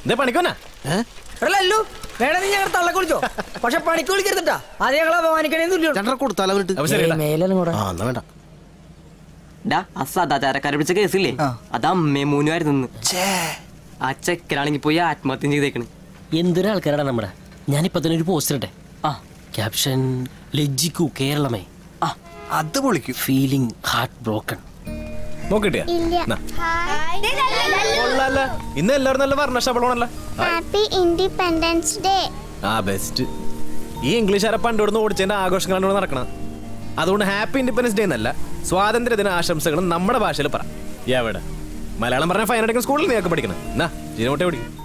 ഇതേ പണിക്കോനാ അല്ലല്ലോ വേണം നീ ഞങ്ങൾ തള്ള കുളിച്ചോ പക്ഷെ പണിക്ക് വിളിക്കരുതട്ടാ അത് ഞങ്ങൾ അപമാനിക്കണേന്നില്ല രണ്ടര കൊടുത്താലോ അവരിട്ട് അപ്പൊ ശരി മേലും കൂടെ ആ എന്നാ വേണ്ട ഡാ ആ സദാചാരക്കാരെ പിടിച്ച കേസില്ലേ അത് അമ്മേ മൂന്നുമായിരുന്നു ആ ചെക്കനാണെങ്കി പോയി ആത്മഹത്യ ചെയ്തേക്കണ് എന്തൊരു ആൾക്കാരാണ് നമ്മുടെ ഞാനിപ്പോ തന്നെ ഒരു പോസ്റ്റ് ഇട്ടെ ആ ക്യാപ്ഷൻ ലജ്ജിക്കൂ കേരളമേ ആ അത് പൊളിക്കും ഫീലിംഗ് ഹാർട്ട് ബ്രോക്കൺ നോക്കിട്ടിയാ ഇല്ല കൊള്ളാല്ല ഇന്ന് എല്ലാവരും നല്ല വർണ്ണശബളമാണല്ലോ ഹാപ്പി ഇൻഡിപെൻഡൻസ് ഡേ ആ ബെസ്റ്റ് ഈ ഇംഗ്ലീഷുകാരെ പണ്ട് ഇവിടുന്ന് ഓടിച്ചതിന്റെ ആഘോഷങ്ങളാണ് ഇവിടെ നടക്കണം അതുകൊണ്ട് ഹാപ്പി ഇൻഡിപെൻഡൻസ് ഡേ എന്നല്ല സ്വാതന്ത്ര്യദിന ആശംസകളും നമ്മുടെ ഭാഷയിൽ പറ എവിടെ മലയാളം പറഞ്ഞ ഫൈൻ അടക്കുന്ന സ്കൂളിൽ നീയൊക്കെ പഠിക്കണം എന്നാ ജീനോട്ടെ പഠിക്കും